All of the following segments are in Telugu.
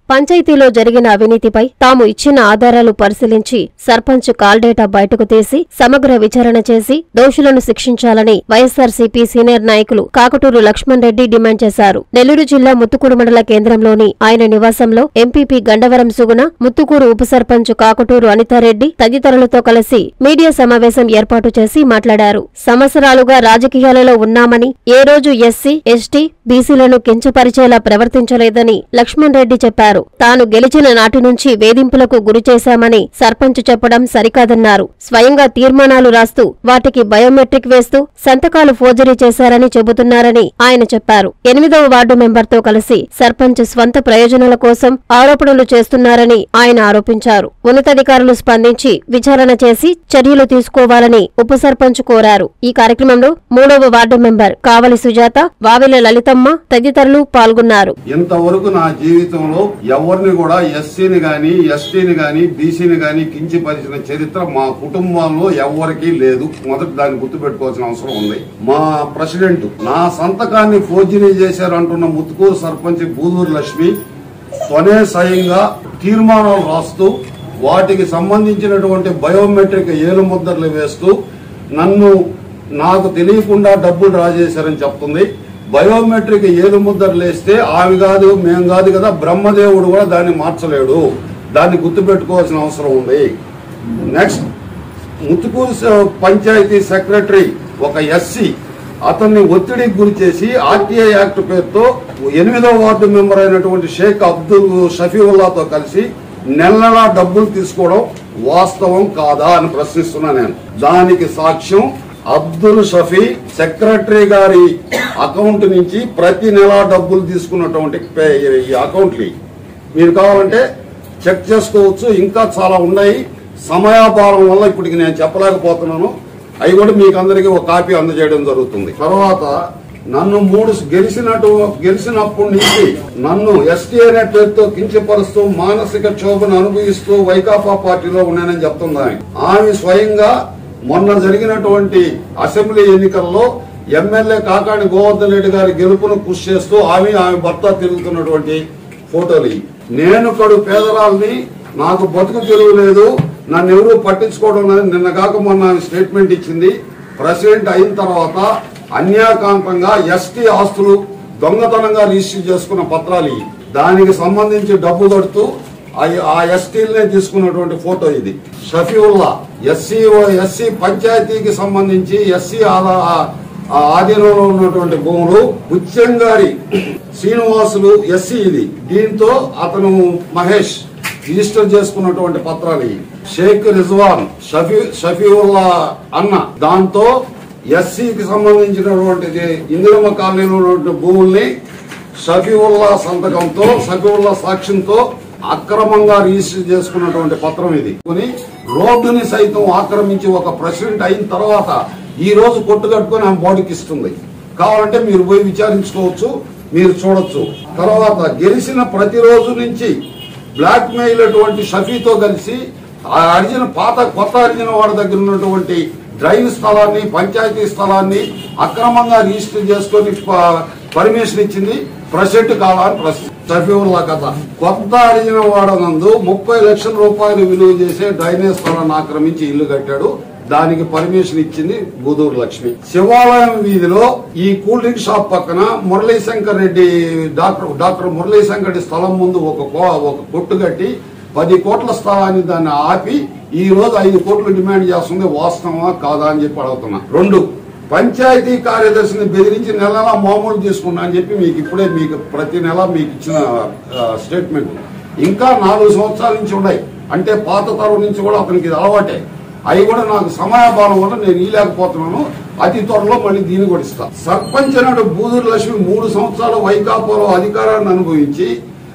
పంచాయతీలో జరిగిన అవినీతిపై తాము ఇచ్చిన ఆధారాలు పరిశీలించి సర్పంచ్ కాల్ డేటా బయటకు తీసి సమగ్ర విచారణ చేసి దోషులను శిక్షించాలని వైఎస్సార్సీపీ సీనియర్ నాయకులు కాకటూరు లక్ష్మణ్ రెడ్డి డిమాండ్ చేశారు నెల్లూరు జిల్లా ముత్తుకూరు మండల కేంద్రంలోని ఆయన నివాసంలో ఎంపీపీ గండవరం సుగుణ ముత్తుకూరు ఉప సర్పంచ్ కాకటూరు అనితారెడ్డి తదితరులతో కలిసి మీడియా సమావేశం ఏర్పాటు చేసి మాట్లాడారు సంవత్సరాలుగా రాజకీయాలలో ఉన్నామని ఏ రోజు ఎస్సీ ఎస్టీ బీసీలను కించపరిచేలా ప్రవర్తించలేదని లక్ష్మణ్ రెడ్డి చెప్పారు తాను గెలిచిన నాటి నుంచి వేధింపులకు గురి చేశామని సర్పంచ్ చెప్పడం సరికాదన్నారు స్వయంగా తీర్మానాలు రాస్తూ వాటికి బయోమెట్రిక్ వేస్తూ సంతకాలు ఫోర్జరీ చేశారని చెబుతున్నారని ఆయన చెప్పారు ఎనిమిదవ వార్డు మెంబర్తో కలిసి సర్పంచ్ స్వంత ప్రయోజనాల కోసం ఆరోపణలు చేస్తున్నారని ఆయన ఆరోపించారు ఉన్నతాధికారులు స్పందించి విచారణ చేసి చర్యలు తీసుకోవాలని ఉప సర్పంచ్ కోరారు ఈ కార్యక్రమంలో మూడవ వార్డు మెంబర్ కావలి సుజాత వావిల లలితమ్మ తదితరులు పాల్గొన్నారు ఇంతవరకు నా జీవితంలో ఎవరిని కూడా ఎస్సీని గాని ఎస్టీని గాని బీసీని గాని కించిపరిచిన చరిత్ర మా కుటుంబంలో ఎవరికీ లేదు మొదటి దాన్ని గుర్తుపెట్టుకోవాల్సిన అవసరం ఉంది మా ప్రెసిడెంట్ నా సంతకాన్ని ఫోర్జరీ చేశారు అంటున్న ముత్తుకూరు సర్పంచ్ బూదూరు లక్ష్మి త్వనే స్వయంగా తీర్మానాలు రాస్తూ వాటికి సంబంధించినటువంటి బయోమెట్రిక్ ఏలు ముద్రలు వేస్తూ నన్ను నాకు తెలియకుండా డబ్బులు డ్రా చేశారని చెప్తుంది బయోమెట్రిక్ ఏలు ముద్రలు వేస్తే ఆమె కాదు మేము కాదు కదా బ్రహ్మదేవుడు కూడా దాన్ని మార్చలేడు దాన్ని గుర్తుపెట్టుకోవాల్సిన అవసరం ఉంది నెక్స్ట్ ముత్తుకూరు స- పంచాయతీ సెక్రటరీ ఒక ఎస్సీ అతన్ని ఒత్తిడికి గురి చేసి ఆర్టీఐ యాక్ట్ పేరుతో ఎనిమిదో వార్డు మెంబర్ అయినటువంటి షేక్ అబ్దుల్ షఫీవుల్లాతో కలిసి నెల నెలా డబ్బులు తీసుకోవడం వాస్తవం కాదా అని ప్రశ్నిస్తున్నా నేను దానికి సాక్ష్యం అబ్దుల్ షఫీ సెక్రటరీ గారి అకౌంట్ నుంచి ప్రతి నెల డబ్బులు తీసుకున్నటువంటి పే- ఈ అకౌంట్లు మీరు కావాలంటే చెక్ చేసుకోవచ్చు ఇంకా చాలా ఉన్నాయి సమయాభావం వల్ల ఇప్పటికి నేను చెప్పలేకపోతున్నాను అవి కూడా మీకు అందరికీ ఒక కాపీ అందజేయడం జరుగుతుంది తర్వాత నన్ను మూడు గెలిచినట్టు గెలిచినప్పటి నుంచి నన్ను ఎస్టీ అనే పేరుతో కించపరుస్తూ మానసిక క్షోభను అనుభవిస్తూ వైకాపా పార్టీలో ఉన్నానని చెప్తుంది ఆమె ఆమె స్వయంగా మొన్న జరిగినటువంటి అసెంబ్లీ ఎన్నికల్లో ఎమ్మెల్యే కాకాని గోవర్ధన్ రెడ్డి గారి గెలుపును కృషి చేస్తూ ఆమె ఆమె భర్త తిరుగుతున్నటువంటి ఫోటోలు ఇవి. నేను కడు పేదరాల్ని నాకు బతుకు తెరువు లేదు నన్ను ఎవరు పట్టించుకోవడం లేదు నిన్న కాక మొన్న ఆమె స్టేట్మెంట్ ఇచ్చింది ప్రెసిడెంట్ అయిన తర్వాత అన్యాకాంతంగా ఎస్టీ ఆస్తులు దొంగతనంగా రిజిస్టర్ చేసుకున్న పత్రాలు ఇవి. దానికి సంబంధించి డబ్బు కడుతూ ఆ- ఆ ఎస్టీలనే తీసుకున్నటువంటి ఫోటో ఇది షఫీవుల్లా ఎస్సీ ఎస్సీ పంచాయతీకి సంబంధించి ఎస్సీ ఆదా ఆ ఆధీనంలో ఉన్నటువంటి భూములు బుచ్చంగారి శ్రీనివాసులు ఎస్సీ ఇది దీంతో అతను మహేష్ రిజిస్టర్ చేసుకున్నటువంటి పత్రాలు ఇవి. షేక్ రిజ్వాన్ షఫీ షఫీవుల్లా అన్న దాంతో ఎస్సీకి సంబంధించినటువంటిది ఇందిరమ్మ కాలనీలో ఉన్నటువంటి భూముల్ని షఫీవుల్లా సంతకంతో షఫీవుల్లా సాక్ష్యంతో అక్రమంగా రిజిస్టర్ చేసుకున్నటువంటి పత్రం ఇది కొని రోడ్డుని సైతం ఆక్రమించి ఒక ప్రెసిడెంట్ అయిన తర్వాత ఈ రోజు కొట్టు కట్టుకొని ఆమె బాడీకి ఇస్తుంది కావాలంటే మీరు పోయి విచారించుకోవచ్చు మీరు చూడొచ్చు తర్వాత గెలిచిన ప్రతిరోజు నుంచి బ్లాక్ మెయిల్ అటువంటి షఫీతో కలిసి ఆ అడిగిన పాత కొత్త అడిగిన వాడి దగ్గర ఉన్నటువంటి డ్రైవ్ స్థలాన్ని పంచాయతీ స్థలాన్ని అక్రమంగా రిజిస్టర్ చేసుకొని ప- పర్మిషన్ ఇచ్చింది ప్రెసిడెంట్ కావాలని ప్రశ్న షఫీవుల్లా కథ కొత్త అడిగిన వాడనందు ముప్పై లక్షల రూపాయలు విలువ చేసే డ్రైనేజ్ స్థలాన్ని ఆక్రమించి ఇల్లు కట్టాడు దానికి పర్మిషన్ ఇచ్చింది బూదూరు లక్ష్మి శివాలయం వీధిలో ఈ కూల్ డ్రింక్ షాప్ పక్కన మురళీ శంకర్ రెడ్డి డాక్టర్ డాక్టర్ మురళీ శంకర్ రెడ్డి స్థలం ముందు ఒక కో- ఒక కొట్టు కట్టి పది కోట్ల స్థలాన్ని దాన్ని ఆపి ఈ రోజు ఐదు కోట్లు డిమాండ్ చేస్తుంది వాస్తవమా కాదా అని చెప్పి అడుగుతున్నా రెండు పంచాయతీ కార్యదర్శిని బెదిరించి నెల నెల మామూలు తీసుకున్నా అని చెప్పి మీకు ఇప్పుడే మీకు ప్రతి నెల మీకు ఇచ్చిన స్టేట్మెంట్ ఇంకా నాలుగు సంవత్సరాల నుంచి ఉన్నాయి అంటే పాత తరం నుంచి కూడా అతనికి ఇది అలవాటే అవి కూడా నాకు సమయాభావం వల్ల నేను ఇలేకపోతున్నాను అతి త్వరలో మళ్ళీ దీన్ని కూడా ఇస్తా సర్పంచ్ నాడు బూదూరు లక్ష్మి మూడు సంవత్సరాలు వైకాపాలో అధికారాన్ని అనుభవించి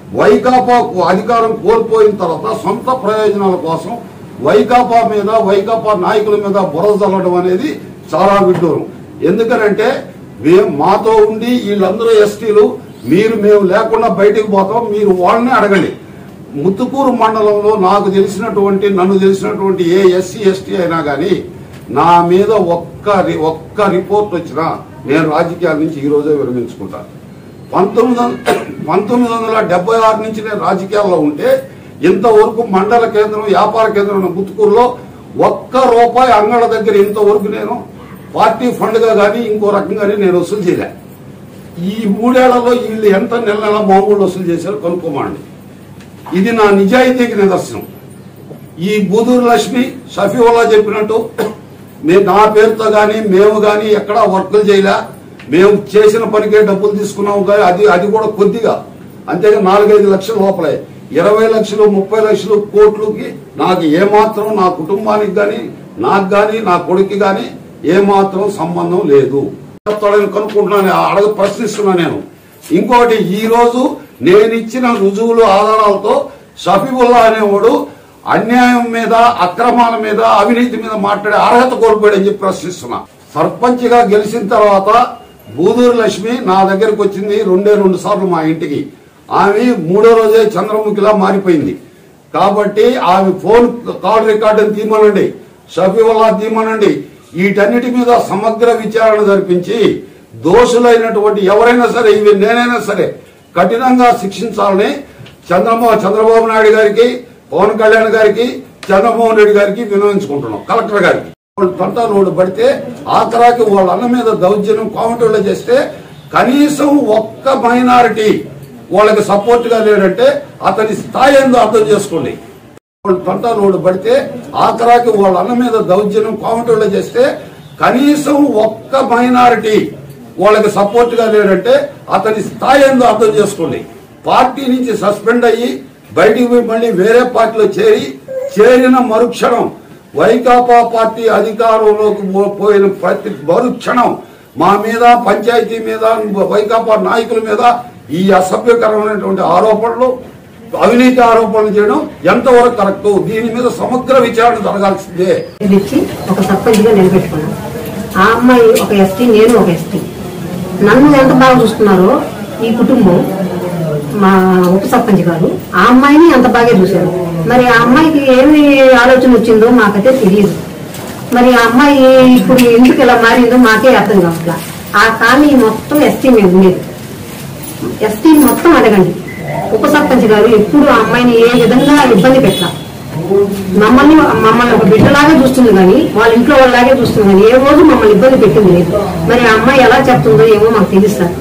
వైకాపాకు అధికారం కోల్పోయిన తర్వాత సొంత ప్రయోజనాల కోసం వైకాపా మీద వైకాపా నాయకుల మీద బురద చల్లడం అనేది చాలా విడ్డూరం ఎందుకనంటే మేము మాతో ఉండి వీళ్ళందరూ ఎస్టీలు మీరు మేము లేకుండా బయటికి పోతాం మీరు వాళ్ళని అడగండి ముత్తుకూరు మండలంలో నాకు తెలిసినటువంటి నన్ను తెలిసినటువంటి ఏ ఎస్సీ ఎస్టీ అయినా కానీ నా మీద ఒక్క రి- ఒక్క రిపోర్ట్ వచ్చినా నేను రాజకీయాల నుంచి ఈ రోజే విరమించుకుంటాను పంతొమ్మిది వందల పంతొమ్మిది వందల డెబ్బై ఆరు నుంచి నేను రాజకీయాల్లో ఉంటే ఇంతవరకు మండల కేంద్రం వ్యాపార కేంద్రం ఉన్న ముత్తుకూరులో ఒక్క రూపాయి అంగళ్ళ దగ్గర ఇంతవరకు నేను పార్టీ ఫండ్గా కానీ ఇంకో రకంగానే నేను వసూలు చేయలే ఈ మూడేళ్లలో వీళ్ళు ఎంత నెల నెల మామూలు వసూలు చేశారో కనుక్కోమండి ఇది నా నిజాయితీకి నిదర్శనం ఈ బూదూరు లక్ష్మి షఫీవుల్లా చెప్పినట్టు మేము నా పేరుతో గాని మేము గాని ఎక్కడా వర్కులు చేయలే మేము చేసిన పనికే డబ్బులు తీసుకున్నాము కానీ అది అది కూడా కొద్దిగా అంతేగా నాలుగైదు లక్షల లోపలే ఇరవై లక్షలు ముప్పై లక్షలు కోట్లకి నాకు ఏమాత్రం నా కుటుంబానికి గాని నాకు గాని నా కొడుకు గాని ఏమాత్రం సంబంధం లేదు చెప్తాడని కనుక్కుంటున్నాను అడగ ప్రశ్నిస్తున్నా నేను ఇంకోటి ఈ రోజు నేను ఇచ్చిన రుజువులు ఆధారాలతో షఫీబుల్లా అనేవాడు అన్యాయం మీద అక్రమాల మీద అవినీతి మీద మాట్లాడే అర్హత కోల్పోయాడని చెప్పి ప్రశ్నిస్తున్నా సర్పంచ్ గా గెలిచిన తర్వాత బూదూరు లక్ష్మి నా దగ్గరకు వచ్చింది రెండే రెండు సార్లు మా ఇంటికి ఆమె మూడో రోజే చంద్రముఖిలా మారిపోయింది కాబట్టి ఆమె ఫోన్ కాల్ రికార్డుని తీయమనండి షఫీవుల్లా తీయమనండి వీటన్నిటి మీద సమగ్ర విచారణ జరిపించి దోషులైనటువంటి ఎవరైనా సరే ఇవి నేనైనా సరే కఠినంగా శిక్షించాలని చంద్రబాబు చంద్రబాబు నాయుడు గారికి పవన్ కళ్యాణ్ గారికి చంద్రమోహన్ రెడ్డి గారికి వినవించుకుంటున్నాం కలెక్టర్ గారికి వాళ్ళు తంటాలు వాళ్ళు పడితే ఆఖరాకి వాళ్ళ అన్న మీద దౌర్జన్యం కామెంట్లో చేస్తే కనీసం ఒక్క మైనారిటీ వాళ్ళకి సపోర్ట్ గా లేడంటే అతని స్థాయి ఏందో అర్థం చేసుకోండి వాళ్ళు తంటాలు వాళ్ళు పడితే ఆఖరాకి వాళ్ళ అన్న మీద దౌర్జన్యం కామెంట్లో చేస్తే కనీసం ఒక్క మైనారిటీ వాళ్ళకి సపోర్ట్ గా లేడంటే అతని స్థాయి ఏందో అర్థం చేసుకోండి పార్టీ నుంచి సస్పెండ్ అయ్యి బయటికి పోయి మళ్ళీ వేరే పార్టీలో చేరి చేరిన మరుక్షణం వైకాపా పార్టీ అధికారంలోకి పో- పోయిన ప్రతి మరుక్షణం మా మీద పంచాయతీ మీద వైకాపా నాయకుల మీద ఈ అసభ్యకరమైనటువంటి ఆరోపణలు అవినీతి ఆరోపణలు చేయడం ఎంతవరకు కరెక్ట్ దీని మీద సమగ్ర విచారణ జరగాల్సిందే ఇచ్చి ఒక సర్పంచ్గా నిలబెట్టుకున్నాను ఆ అమ్మాయి ఒక ఎస్టీ నేను ఒక ఎస్టీ నన్ను ఎంత బాగా చూస్తున్నారో ఈ కుటుంబం మా ఉప సర్పంచ్ గారు ఆ అమ్మాయిని అంత బాగా చూశారు మరి ఆ అమ్మాయికి ఏమి ఆలోచన వచ్చిందో మాకైతే తెలియదు మరి ఆ అమ్మాయి ఇప్పుడు ఎందుకు ఇలా మారిందో మాకే అర్థం కావట్లా ఆ కాలనీ మొత్తం ఎస్టీ మేము ఉండేది ఎస్టీ మొత్తం అడగండి ఉప సర్పంచ్ గారు ఎప్పుడు ఆ అమ్మాయిని ఏ విధంగా ఇబ్బంది పెట్టాల మమ్మల్ని మమ్మల్ని ఒక బిడ్డలాగే చూస్తుంది కానీ వాళ్ళ ఇంట్లో వాళ్ళలాగే చూస్తుంది కానీ ఏ రోజు మమ్మల్ని ఇబ్బంది పెట్టింది లేదు మరి ఆ అమ్మాయి ఎలా చెప్తుందో ఏమో మాకు తెలుసు సార్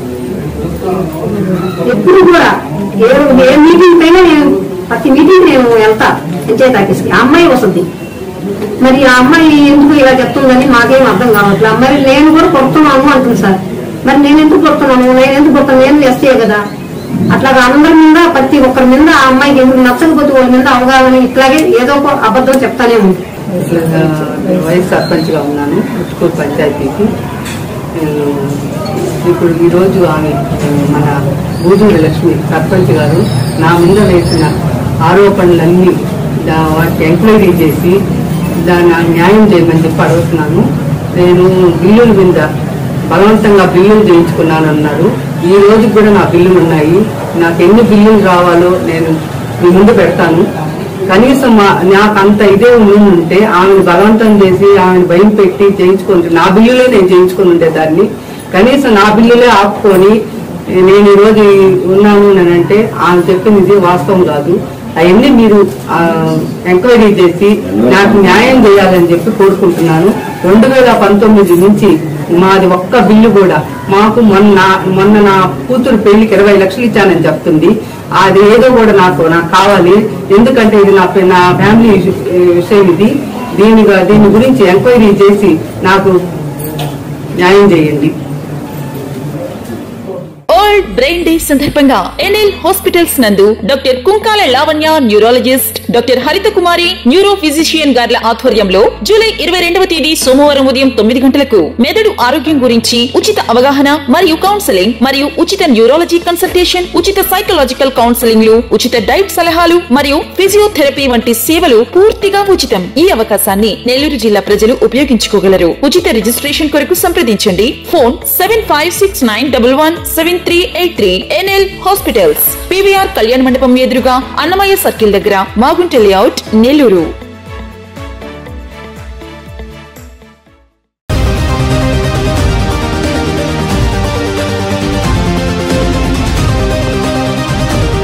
ఎప్పుడు కూడా ఏ ఏ మీటింగ్ పైన నేను ప్రతి మీటింగ్ నేను వెళ్తా పంచాయతీ ఆఫీస్కి ఆ అమ్మాయి వస్తుంది మరి ఆ అమ్మాయి ఎందుకు ఇలా చెప్తుందని మాకేం అర్థం కావట్లేదు మరి నేను కూడా కొడుతున్నాను అంటుంది సార్ మరి నేను ఎందుకు కొడుతున్నాను నేను ఎందుకు కొడుతున్నాను నేను ఎస్టే కదా అట్లా అందరి మీద ప్రతి ఒక్కరి మీద ఆ అమ్మాయికి ఎందుకు నచ్చకపోతే వాళ్ళ మీద అవగాహన ఇట్లాగే ఏదో ఒక అబద్ధం చెప్తానే ఉంది నేను వైస్ సర్పంచ్గా ఉన్నాను ఉట్కూరు పంచాయతీకి నేను ఇప్పుడు ఈరోజు ఆమె మన బూదూరి లక్ష్మి సర్పంచ్ గారు నా మీద వేసిన ఆరోపణలన్నీ దా- వాటికి ఎంక్వైరీ చేసి దాన్ని న్యాయం చేయమని చెప్పి అడుగుతున్నాను నేను బిల్లుల మీద బలవంతంగా బిల్లులు చేయించుకున్నాను అన్నారు ఈ రోజు కూడా నా బిల్లులు ఉన్నాయి నాకు ఎన్ని బిల్లులు రావాలో నేను మీ ముందు పెడతాను కనీసం మా- నాకు అంత ఇదే ఉంటే ఆమెను బలవంతం చేసి ఆమెను భయం పెట్టి చేయించుకుంటే నా బిల్లులే నేను చేయించుకుని ఉండేదాన్ని కనీసం నా బిల్లులే ఆపుకొని నేను ఈ రోజు ఉన్నాను అని అంటే ఆమె చెప్పింది వాస్తవం కాదు అవన్నీ మీరు ఆ, ఎంక్వైరీ చేసి నాకు న్యాయం చేయాలని చెప్పి కోరుకుంటున్నాను రెండు వేల పంతొమ్మిది నుంచి మాది ఒక్క బిల్లు కూడా మాకు మొన్న మొన్న నా కూతురు పెళ్లికి ఇరవై లక్షలు ఇచ్చానని చెప్తుంది అది ఏదో కూడా నాకు నాకు కావాలి ఎందుకంటే ఇది నా పే- నా ఫ్యామిలీ ఇష్యూ- విషయం ఇది దీని దీని గురించి ఎంక్వైరీ చేసి నాకు న్యాయం చేయండి వరల్డ్ బ్రెయిన్ డే సందర్భంగా ఎన్ఎల్ హాస్పిటల్స్ నందు doctor Kunkala Lavanya neurologist doctor Haritha Kumari neuro physician గార్ల ఆధ్వర్యంలో జూలై ఇరవై రెండవ తేదీ సోమవారం ఉదయం తొమ్మిది గంటలకు మెదడు ఆరోగ్యం గురించి ఉచిత అవగాహన మరియు కౌన్సెలింగ్ మరియు ఉచిత న్యూరాలజీ కన్సల్టేషన్ ఉచిత సైకలాజికల్ కౌన్సెలింగ్ లు ఉచిత డైట్ సలహాలు మరియు ఫిజియోథెరపీ వంటి సేవలు పూర్తిగా ఉచితం ఈ అవకాశాన్ని నెల్లూరు జిల్లా ప్రజలు ఉపయోగించుకోగలరు ఉచిత రిజిస్ట్రేషన్ కొరకు సంప్రదించండి phone seven five six nine double one seven three eight three NL hospitals PVR Kalyana Mandapam ఎదురుగా అన్నమయ్య సర్కిల్ దగ్గర మాగుంట లేఅవుట్ నెల్లూరు